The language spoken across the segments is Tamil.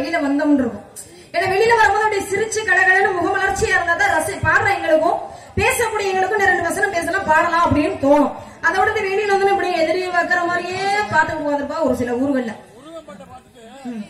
வெளியில வந்தோம்னு இருக்கும் ஏன்னா வெளியில வரும்போது அப்படியே சிரிச்சு கலகலன்னு முகமலர்ச்சியா இருந்தா தான் ரசி பாடுற எங்களுக்கும் பேசக்கூடிய எங்களுக்கும் இந்த ரெண்டு வசனம் பேசலாம் பாடலாம் அப்படின்னு தோணும் அதோட இந்த வெளியில வந்து இப்படியே எதிரி வைக்கிற மாதிரியே பார்த்துட்டு போவதுப்பா ஒரு சில ஊர்கள்ல ம்.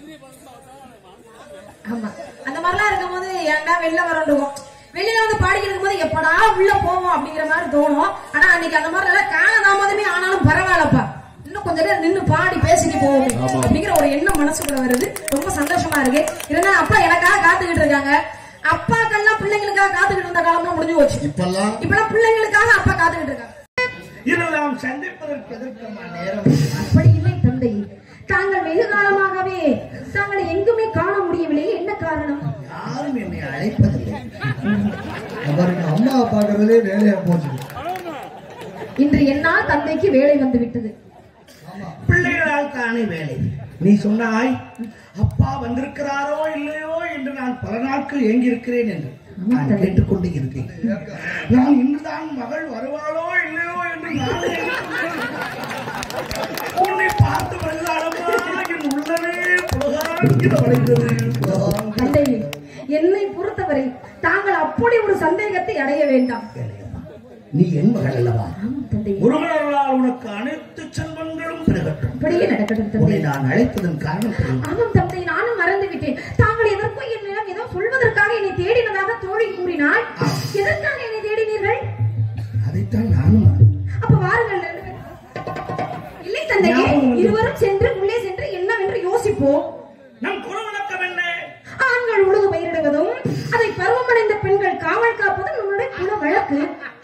ஆமா அந்த மாதிரிலாம் இருக்கும்போது ஏன்டா வெளில வரணும் வெளியில வந்து பாடிக்கிட்டு இருக்கும்போது எப்படா உள்ள போவோம் அப்படிங்கிற மாதிரி தோணும் ஆனா அன்னைக்கு அந்த மாதிரி நல்லா கால தாமதமே ஆனாலும் பரவாயில்லப்பா இன்னும் கொஞ்ச நேரம் நின்னு பாடி பேசிட்டு போவோம் அப்படிங்கிற ஒரு எண்ணம் மனசுக்குள்ள வருது ரொம்ப சந்தோஷமா இருக்கு இருந்தா அப்பா எனக்காக காத்துக்கிட்டு இருக்காங்க அப்பாக்கெல்லாம் பிள்ளைங்களுக்காக காத்துக்கிட்டு இருந்த காலம்லாம் முடிஞ்சு போச்சு இப்பெல்லாம் இப்பெல்லாம் பிள்ளைங்களுக்காக அப்பா காத்துக்கிட்டு இருக்காங்க இதெல்லாம் சந்திப்பதற்கு எதற்கமா நேரம் அப்படி இல்லை தந்தை தாங்கள் வெகு காலமாகவே தாங்களை எங்குமே காண முடியவில்லை என்ன காரணம் யாரும் என்னை அழைப்பதில்லை அவருக்கு அம்மாவை பார்க்கறதே வேலையா போச்சு இன்று என்னால் தந்தைக்கு வேலை வந்து விட்டது பிள்ளைகளால் தானே வேலை நீ சொன்னாய் அப்பா வந்திருக்கிறாரோ இல்லையோ என்று நான் பல நாட்கள் ஏங்கியிருக்கிறேன் என்று நான் கேட்டுக்கொண்டே இருக்கேன் நான் இன்றுதான் மகள் வருவாளோ இல்லையோ என்று நானே உன்னை பார்த்து வருகிறாளம்மா என் உள்ளமே புலகாங்கிற வளைந்தது புலகாங்கிற தந்தை என்னை பொறுத்தவரை தாங்கள் அப்படி ஒரு சந்தேகத்தை அடைய வேண்டாம் வேலையம்மா. நீ என் மகள் அல்லவா ஆமாம் தந்தை முருகனர்களால் உனக்கு அனைத்து செல்வங்களும் பெருகட்டும் அப்படியே நடக்கட்டும் உன்னை தந்தை நான் அழைத்ததன் காரணம் தெரியுமா? ஆமாம் தந்தை நானும் மறந்து விட்டேன் தாங்கள் எதற்கோ என்னிடம் ஏதோ சொல்வதற்காக என்னை தேடினதாக தோழி கூறினாள் எதற்காக என்னை தேடினீர்கள் அதைத்தான் நானும் மறந்தேன். அப்ப வாருங்கள் ரெண்டு பேரும். இல்லை தந்தையே ஞாபகம் வந்து- இருவரும் சென்று உள்ளே சென்று என்னவென்று யோசிப்போம் நம் குலவழக்கம் என்ன ஆண்கள் உழுது பயிரிடுவதும் அதை பருவமடைந்த பெண்கள் காவல் காப்பதும் நம்மளுடைய குல வழக்கு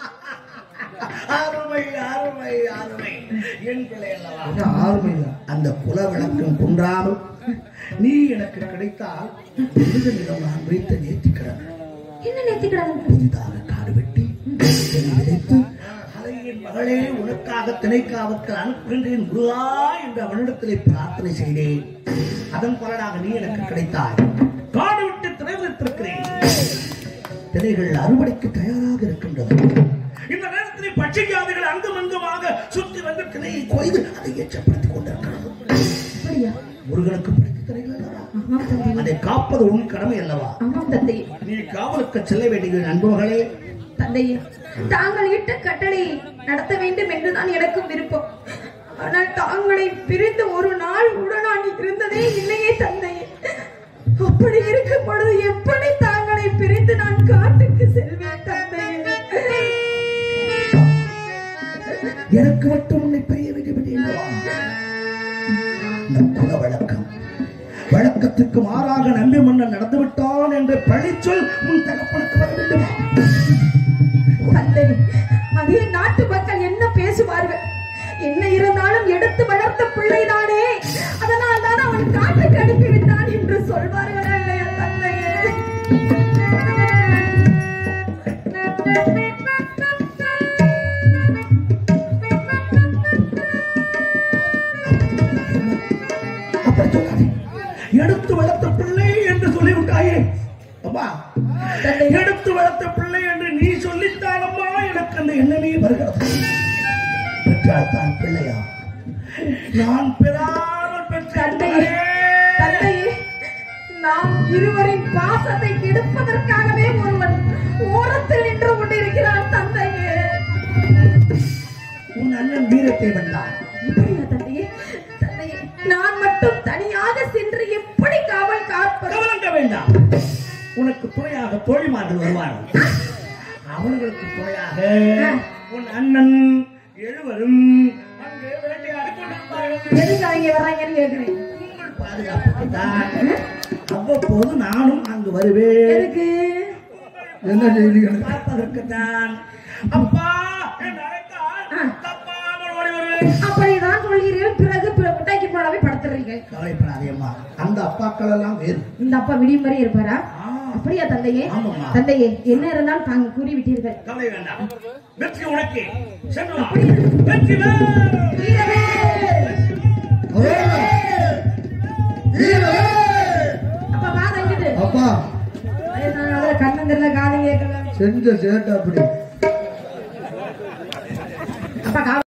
அருமை அருமை அருமை என் பிள்ளை அல்லவா என்ன ஆர்மைதான் அந்த குல விளக்கம் குன்றாமல் நீ எனக்கு கிடைத்தால் புனித நிலம் நான் வைத்த நேர்த்திக்கடன் என்ன நேர்த்திக்கடன் புதிதாக காடு வெட்டி என்னை விதைத்து அதை என் மகளே உனக்காக திணைக்காவுக்கு அனுப்புகின்றேன் முருகா என்று அவனிடத்திலே பிரார்த்தனை செய்தேன் அதன் பலனாக நீ எனக்கு கிடைத்தாய் காடு விட்டு திணை வைத்திருக்கிறேன் திணைகள் அறுவடைக்கு தயாராக இருக்கின்றது இந்த நேரத்தில் பட்சிக்காதைகள் அங்கும் அங்குமாக சுற்றி வந்து திணையை கொய்து அதை ஏற்றப்படுத்திக் கொண்டிருக்கிறது அப்படியா முருகனுக்கு பிடித்த திணைகள் அல்லவா ஆமாம் தந்தை அதை காப்பது உன் கடமை அல்லவா ஆமாம் தந்தை நீ காவலுக்கு செல்ல வேண்டிய நண்பர்களே தந்தையே தாங்கள் இட்ட கட்டளை நடத்த வேண்டும் என்றுதான் எனக்கும் விருப்பம் ஆனால் தாங்களை பிரிந்து ஒரு நாள் கூட நான் இருந்ததே இல்லையே தந்தையே அப்படி இருக்கும் பொழுது எப்படி தாங்களை பிரிந்து நான் காட்டுக்கு செல்வேன் தந்தையே எனக்கு மட்டும் உன்னை பெரிய விதிவில்லை நம் குல வழக்கம் வழக்கத்துக்கு மாறாக நம்பி மன்னன் நடந்து விட்டான் என்ற பழிச்சொல் உன் தகப்பனுக்கு வர வேண்டுமா தந்தை அதே நாட்டு மக்கள் என்ன பேசுவார்கள் என்ன இருந்தாலும் எடுத்து வளர்த்த பிள்ளைதானே அதனால் தான் அவன் காட்டுக்கு அனுப்பிவிட்டான் என்று சொல்வார்கள் இல்லையா தந்தையே அப்படி சொல்லாதே எடுத்து வளர்த்த பிள்ளை என்று சொல்லிவிட்டாயே அம்மா தந்தை. எடுத்து வளர்த்த பிள்ளை என்று நீ சொல்லித்தானம்மா எனக்கு அந்த எண்ணமே வருகிறது பெற்றால் தான் பிள்ளையா நான் பெறாமல் பெற்ற தந்தையே தந்தையே நாம் இருவரின் பாசத்தை கெடுப்பதற்காகவே ஒருவன் ஓரத்தில் நின்று கொண்டிருக்கிறான் தந்தையே உன் அண்ணன் வீரத்தை வந்தான் அப்படியா தந்தையே தந்தையே நான் மட்டும் தனியாக சென்று எப்படி காவல் காப்பது கவலைங்க வேண்டாம் உனக்கு துணையாக தோழிமார்கள் வருவார்கள் அவர்களுக்கு துணையாக உன் அண்ணன் எழுவரும் அங்கே வேட்டையாடி கொண்டிருப்பார்கள் எதுக்கு அவங்க வர்றாங்கன்னு கேட்கிறேன் உங்கள் பாதுகாப்புக்குத்தான் அவ்வப்போது நானும் அங்கு வருவேன் எதுக்கு என்ன செய்திகள் பார்ப்பதற்குத்தான் அப்பா என்று அழைத்தால் தப்பாமல் ஓடி வருவேன் அப்படிதான் சொல்கிறீர்கள் பிறகு பிற முட்டைக்கு போலவே படுத்துறீங்க கவலைப்படாதே அம்மா அந்த அப்பாக்கள் எல்லாம் வேறு இந்த அப்பா விடியும் வரை இருப்பாரா ஆ, அப்படியா தந்தையே ஆமாம்மா. தந்தையே என்ன இருந்தாலும் தாங்க கூறிவிட்டீர்கள் கவலை வேண்டாம் வெற்றி உனக்கு சென்று வா. வெற்றி வேல். வீரவே! அப்பா வா தங்கிட்டு அப்பா வயசானவங்க கண்ணன் தெரியல காது கேட்கல செஞ்ச சேட்டை அப்படி அப்பா கா